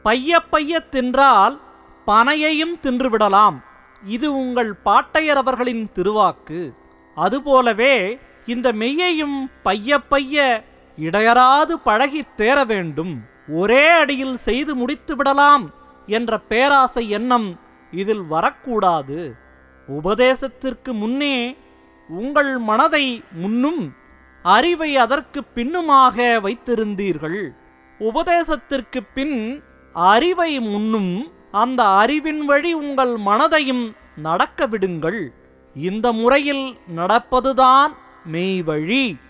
பைய பைய தின்றால் பனையையும் தின்றுவிடலாம் இது உங்கள் பாட்டையர் அவர்களின் திருவாக்கு அதுபோலவே இந்த மெய்யையும் பைய பைய இடையராது பழகித் தேர வேண்டும் ஒரே அடியில் செய்து முடித்து விடலாம் என்ற பேராசை எண்ணம் இதில் வரக்கூடாது உபதேசத்திற்கு முன்னே உங்கள் மனதை முன்னும் அறிவை அதற்கு பின்னுமாக வைத்திருந்தீர்கள் உபதேசத்திற்கு பின் அறிவை முன்னும் அந்த அறிவின் வழி உங்கள் மனதையும் நடக்க விடுங்கள் இந்த முறையில் நடப்பதுதான் மெய் வழி